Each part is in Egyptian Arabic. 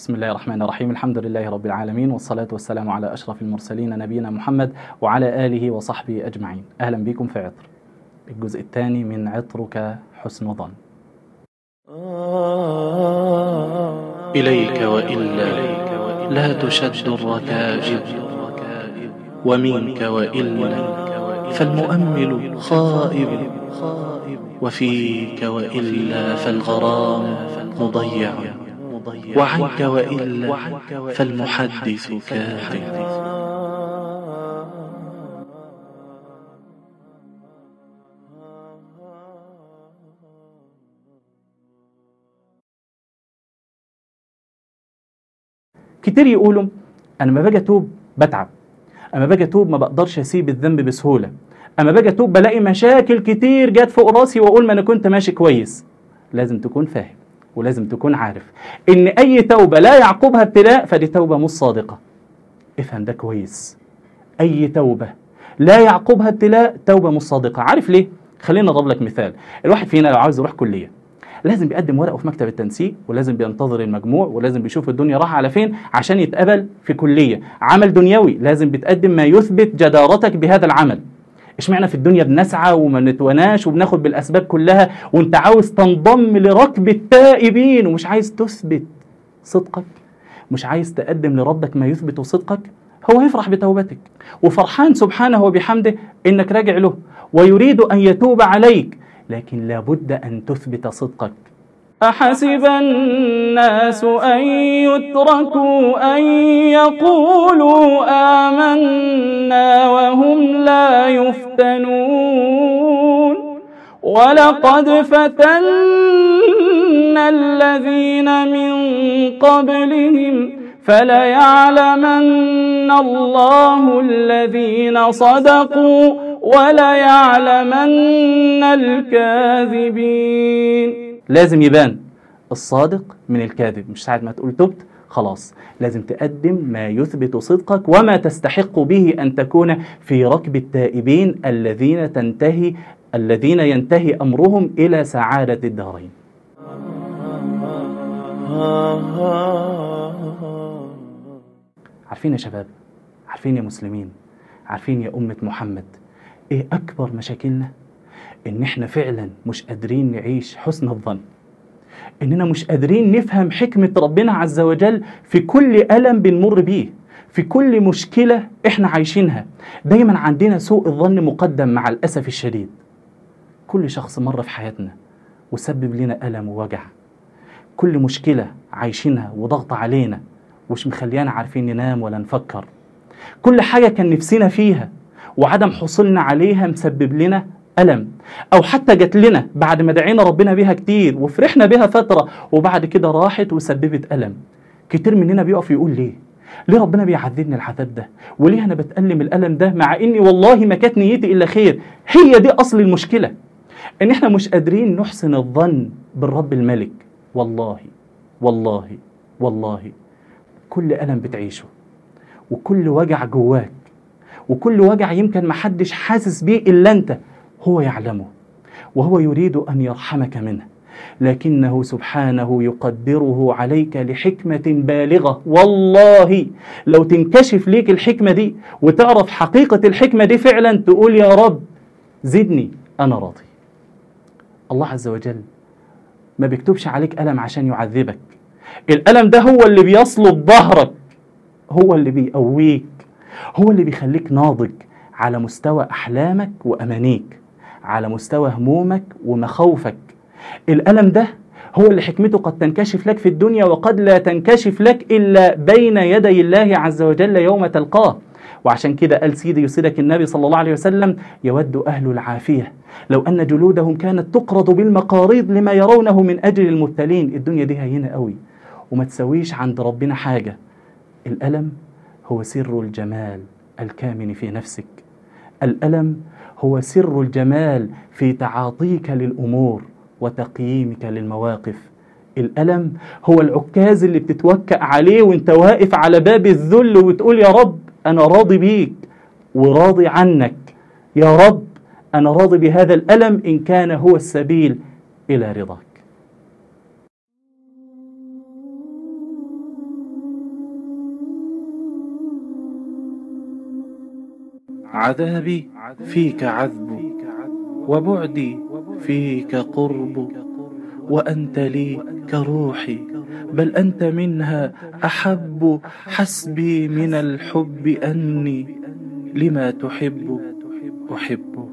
بسم الله الرحمن الرحيم الحمد لله رب العالمين والصلاة والسلام على أشرف المرسلين نبينا محمد وعلى آله وصحبه أجمعين أهلا بكم في عطر الجزء الثاني من عطرك حسن ظن إليك وإلا لا تشد الركائب ومنك وإلا فالمؤمل خائب وفيك وإلا فالغرام مضيع وعنك وإلا فالمحدث كاذب كتير يقولوا أنا ما باجي أتوب بتعب أما باجي أتوب ما بقدرش أسيب الذنب بسهولة أما باجي أتوب بلاقي مشاكل كتير جت فوق راسي وأقول ما أنا كنت ماشي كويس لازم تكون فاهم ولازم تكون عارف إن أي توبة لا يعقبها ابتلاء فدي توبة مش صادقة افهم ده كويس أي توبة لا يعقبها ابتلاء توبة مش صادقة عارف ليه؟ خلينا نضرب لك مثال الواحد فينا لو عاوز يروح كلية لازم بيقدم ورقه في مكتب التنسيق ولازم بينتظر المجموع ولازم بيشوف الدنيا رايحه على فين عشان يتقبل في كليه عمل دنيوي لازم بتقدم ما يثبت جدارتك بهذا العمل اشمعنى في الدنيا بنسعى وما نتوناش وبناخد بالاسباب كلها وانت عاوز تنضم لركب التائبين ومش عايز تثبت صدقك مش عايز تقدم لربك ما يثبت صدقك هو يفرح بتوبتك وفرحان سبحانه وبحمده انك راجع له ويريد ان يتوب عليك لكن لابد ان تثبت صدقك أحسب الناس أن يتركوا أن يقولوا آمنا وهم لا يفتنون ولقد فتنا الذين من قبلهم فليعلمن الله الذين صدقوا وليعلمن الكاذبين لازم يبان الصادق من الكاذب مش ساعة ما تقول تبت خلاص لازم تقدم ما يثبت صدقك وما تستحق به أن تكون في ركب التائبين الذين تنتهي الذين ينتهي أمرهم إلى سعادة الدارين عارفين يا شباب عارفين يا مسلمين عارفين يا أمة محمد إيه أكبر مشاكلنا إن إحنا فعلا مش قادرين نعيش حسن الظن إننا مش قادرين نفهم حكمة ربنا عز وجل في كل ألم بنمر بيه في كل مشكلة إحنا عايشينها دايما عندنا سوء الظن مقدم مع الأسف الشديد كل شخص مر في حياتنا وسبب لنا ألم ووجع كل مشكلة عايشينها وضغط علينا ومش مخليانا عارفين ننام ولا نفكر كل حاجة كان نفسنا فيها وعدم حصولنا عليها مسبب لنا ألم أو حتى جات لنا بعد ما دعينا ربنا بيها كتير وفرحنا بيها فترة وبعد كده راحت وسببت ألم كتير مننا بيقف يقول ليه ليه ربنا بيعذبني العذاب ده وليه أنا بتألم الألم ده مع إني والله ما كانت نيتي إلا خير هي دي أصل المشكلة إن إحنا مش قادرين نحسن الظن بالرب الملك والله والله والله كل ألم بتعيشه وكل وجع جواك وكل وجع يمكن محدش حاسس بيه إلا أنت هو يعلمه وهو يريد أن يرحمك منه لكنه سبحانه يقدره عليك لحكمة بالغة والله لو تنكشف ليك الحكمة دي وتعرف حقيقة الحكمة دي فعلا تقول يا رب زدني أنا راضي الله عز وجل ما بيكتبش عليك ألم عشان يعذبك الألم ده هو اللي بيصلب ظهرك هو اللي بيقويك هو اللي بيخليك ناضج على مستوى أحلامك وأمانيك على مستوى همومك ومخاوفك الألم ده هو اللي حكمته قد تنكشف لك في الدنيا وقد لا تنكشف لك إلا بين يدي الله عز وجل يوم تلقاه وعشان كده قال سيدي يسيدك النبي صلى الله عليه وسلم يود أهل العافية لو أن جلودهم كانت تقرض بالمقاريض لما يرونه من أجل المبتلين الدنيا دي هينة قوي وما تسويش عند ربنا حاجة الألم هو سر الجمال الكامن في نفسك الألم هو سر الجمال في تعاطيك للأمور وتقييمك للمواقف الألم هو العكاز اللي بتتوكأ عليه وانت واقف على باب الذل وتقول يا رب أنا راضي بيك وراضي عنك يا رب أنا راضي بهذا الألم إن كان هو السبيل إلى رضاك عذابي فيك عذب وبعدي فيك قرب وأنت لي كروحي بل أنت منها أحب حسبي من الحب أني لما تحب أحب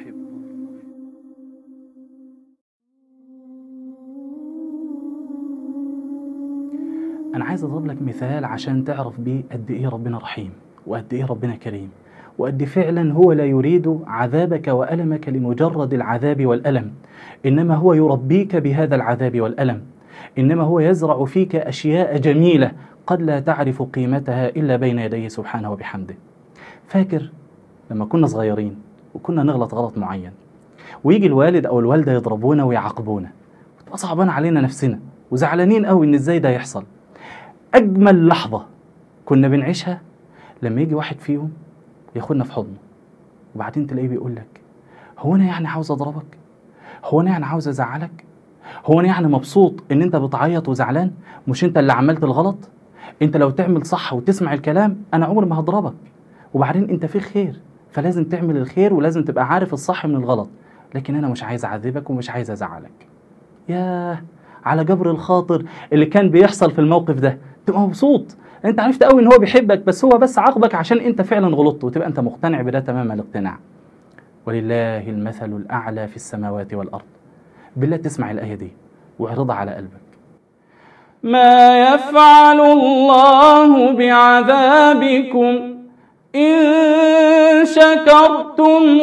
أنا عايز أضرب لك مثال عشان تعرف بيه قد إيه ربنا رحيم وقد إيه ربنا كريم وقد فعلا هو لا يريد عذابك وألمك لمجرد العذاب والألم إنما هو يربيك بهذا العذاب والألم إنما هو يزرع فيك أشياء جميلة قد لا تعرف قيمتها إلا بين يديه سبحانه وبحمده فاكر لما كنا صغيرين وكنا نغلط غلط معين ويجي الوالد أو الوالدة يضربونا ويعاقبونا وتبقى صعبان علينا نفسنا وزعلانين قوي إن إزاي ده يحصل أجمل لحظة كنا بنعيشها لما يجي واحد فيهم ياخدنا في حضنه وبعدين تلاقيه بيقول لك هو انا يعني عاوز اضربك هو انا يعني عاوز ازعلك هو انا يعني مبسوط ان انت بتعيط وزعلان مش انت اللي عملت الغلط انت لو تعمل صح وتسمع الكلام انا عمري ما هضربك وبعدين انت في خير فلازم تعمل الخير ولازم تبقى عارف الصح من الغلط لكن انا مش عايز اعذبك ومش عايز ازعلك ياه على جبر الخاطر اللي كان بيحصل في الموقف ده تبقى مبسوط انت عرفت قوي ان هو بيحبك بس هو بس عاقبك عشان انت فعلا غلطت وتبقى انت مقتنع بده تمام الاقتناع ولله المثل الاعلى في السماوات والارض بالله تسمع الايه دي واعرضها على قلبك ما يفعل الله بعذابكم إن شكرتم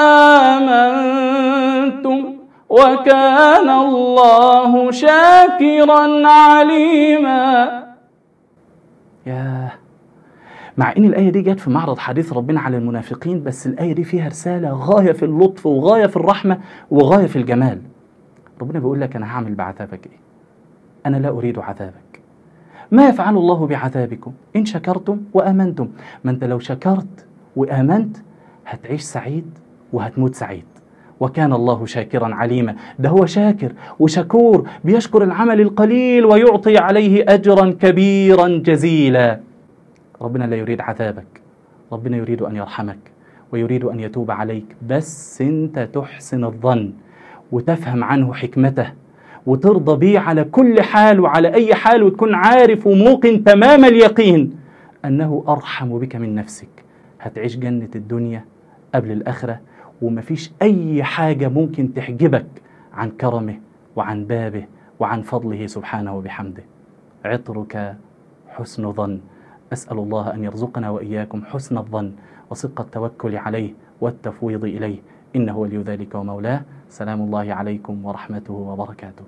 وآمنتم وكان الله شاكرا عليما ياه مع ان الايه دي جت في معرض حديث ربنا على المنافقين بس الايه دي فيها رساله غايه في اللطف وغايه في الرحمه وغايه في الجمال ربنا بيقول لك انا هعمل بعذابك ايه انا لا اريد عذابك ما يفعل الله بعذابكم ان شكرتم وامنتم ما انت لو شكرت وامنت هتعيش سعيد وهتموت سعيد وكان الله شاكرا عليما ده هو شاكر وشكور بيشكر العمل القليل ويعطي عليه اجرا كبيرا جزيلا ربنا لا يريد عذابك ربنا يريد ان يرحمك ويريد ان يتوب عليك بس انت تحسن الظن وتفهم عنه حكمته وترضى بيه على كل حال وعلى اي حال وتكون عارف وموقن تمام اليقين انه ارحم بك من نفسك هتعيش جنه الدنيا قبل الاخره ومفيش اي حاجه ممكن تحجبك عن كرمه وعن بابه وعن فضله سبحانه وبحمده عطرك حسن ظن اسال الله ان يرزقنا واياكم حسن الظن وصدق التوكل عليه والتفويض اليه انه ولي ذلك ومولاه سلام الله عليكم ورحمته وبركاته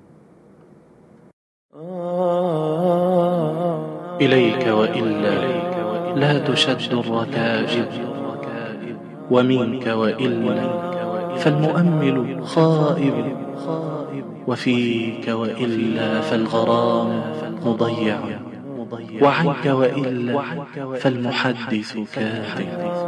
إليك وإلا لا تشد الركائب ومنك وإلا فالمؤمل خائب وفيك وإلا فالغرام مضيع وعنك وإلا فالمحدث كاذب